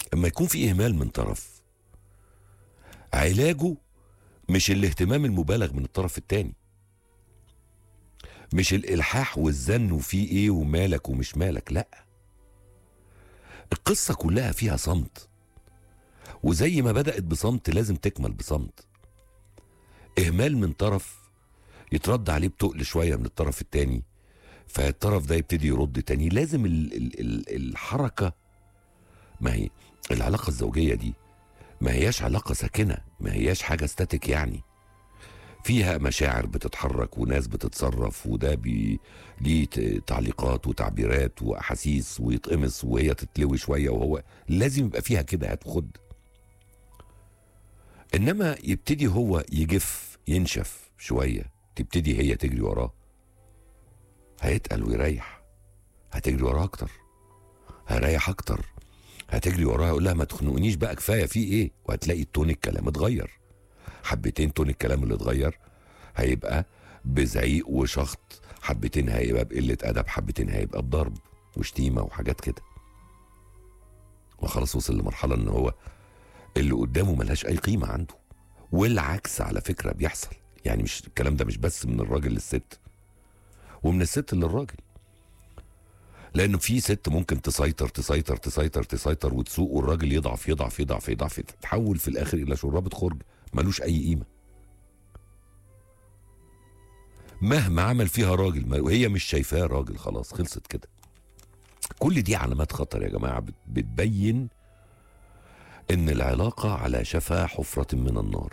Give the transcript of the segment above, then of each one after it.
اما يكون في اهمال من طرف علاجه مش الاهتمام المبالغ من الطرف التاني مش الالحاح والزن وفي ايه ومالك ومش مالك لا القصه كلها فيها صمت وزي ما بدات بصمت لازم تكمل بصمت اهمال من طرف يترد عليه بتقل شويه من الطرف التاني فالطرف ده يبتدي يرد تاني لازم ال ال ال الحركه ما هي العلاقه الزوجيه دي ما هياش علاقه ساكنه ما هياش حاجه ستاتيك يعني فيها مشاعر بتتحرك وناس بتتصرف وده بي ليه ت- تعليقات وتعبيرات واحاسيس ويتقمص وهي تتلوي شويه وهو لازم يبقى فيها كده هات وخد انما يبتدي هو يجف ينشف شويه تبتدي هي تجري وراه هيتقل ويريح هتجري وراه اكتر هيريح اكتر هتجري وراها يقول لها ما تخنقنيش بقى كفايه في ايه وهتلاقي تون الكلام اتغير حبتين تون الكلام اللي اتغير هيبقى بزعيق وشخط حبتين هيبقى بقله ادب حبتين هيبقى بضرب وشتيمه وحاجات كده وخلاص وصل لمرحله ان هو اللي قدامه ملهاش اي قيمه عنده والعكس على فكره بيحصل يعني مش الكلام ده مش بس من الراجل للست ومن الست للراجل لانه في ست ممكن تسيطر تسيطر تسيطر تسيطر وتسوق والراجل يضعف يضعف يضعف يضعف تتحول في الاخر الى شرابة خرج ملوش اي قيمه مهما عمل فيها راجل ما- وهي مش شايفاه راجل خلاص خلصت كده كل دي علامات خطر يا جماعه بت- بتبين ان العلاقه على شفا حفره من النار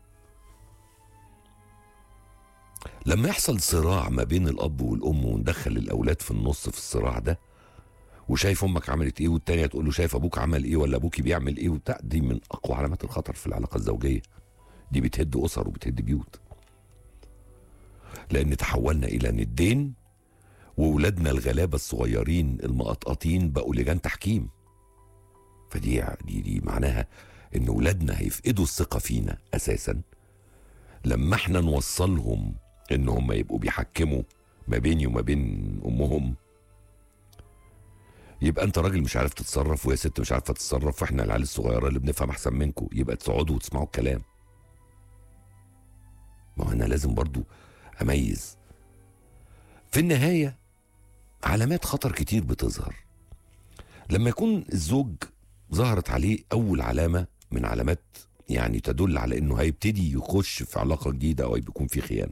لما يحصل صراع ما بين الاب والام وندخل الاولاد في النص في الصراع ده وشايف امك عملت ايه والتانية تقول له شايف ابوك عمل ايه ولا ابوكي بيعمل ايه وبتاع دي من اقوى علامات الخطر في العلاقه الزوجيه دي بتهد اسر وبتهد بيوت لان تحولنا الى ندين وولادنا الغلابه الصغيرين المقطقطين بقوا لجان تحكيم فدي دي دي معناها ان ولادنا هيفقدوا الثقه فينا اساسا لما احنا نوصلهم ان هم يبقوا بيحكموا ما بيني وما بين امهم يبقى انت راجل مش عارف تتصرف وهي ست مش عارفه تتصرف واحنا العيال الصغيره اللي بنفهم احسن منكم يبقى تقعدوا وتسمعوا الكلام ما هو انا لازم برضو اميز في النهايه علامات خطر كتير بتظهر لما يكون الزوج ظهرت عليه اول علامه من علامات يعني تدل على انه هيبتدي يخش في علاقه جديده او بيكون في خيانه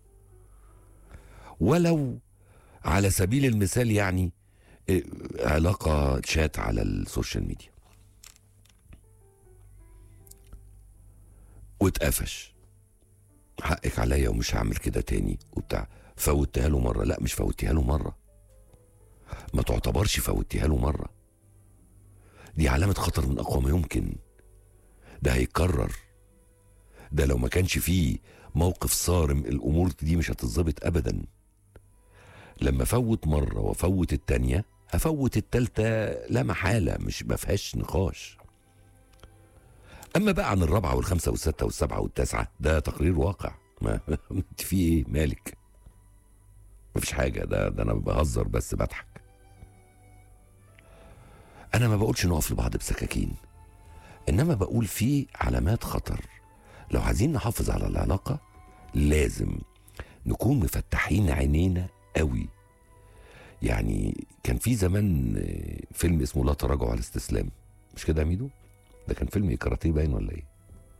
ولو على سبيل المثال يعني إيه، علاقه شات على السوشيال ميديا واتقفش حقك عليا ومش هعمل كده تاني وبتاع فوتها له مره لا مش فوتيها له مره ما تعتبرش فوتيها له مره دي علامه خطر من اقوى ما يمكن ده هيتكرر ده لو ما كانش فيه موقف صارم الامور دي مش هتتظبط ابدا لما فوت مره وفوت التانيه هفوت التالته لا محاله مش ما فيهاش نقاش اما بقى عن الرابعه والخمسه والسته والسبعه والتاسعه ده تقرير واقع ما انت في ايه مالك مفيش حاجه ده ده انا بهزر بس بضحك انا ما بقولش نقف لبعض بسكاكين انما بقول في علامات خطر لو عايزين نحافظ على العلاقه لازم نكون مفتحين عينينا قوي يعني كان في زمان آه، فيلم اسمه لا تراجع على الاستسلام مش كده يا ميدو ده كان فيلم كاراتيه باين ولا ايه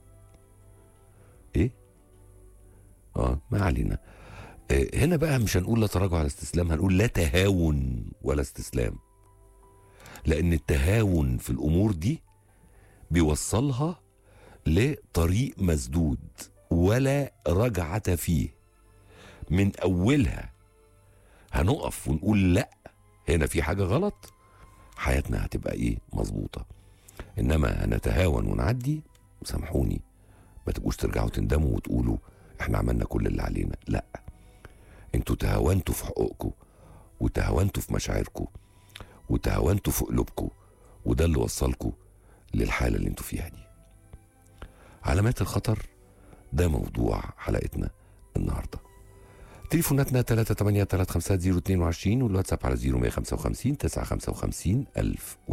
ايه اه ما علينا آه، هنا بقى مش هنقول لا تراجع على الاستسلام هنقول لا تهاون ولا استسلام لان التهاون في الامور دي بيوصلها لطريق مسدود ولا رجعة فيه من أولها هنقف ونقول لا هنا في حاجة غلط حياتنا هتبقى إيه مظبوطة إنما هنتهاون ونعدي سامحوني ما تبقوش ترجعوا تندموا وتقولوا احنا عملنا كل اللي علينا لا انتوا تهاونتوا في حقوقكم وتهاونتوا في مشاعركم وتهاونتوا في قلوبكم وده اللي وصلكم للحالة اللي انتوا فيها دي علامات الخطر ده موضوع حلقتنا النهارده تليفوناتنا 383 350 22 والواتساب على 0155 955 1000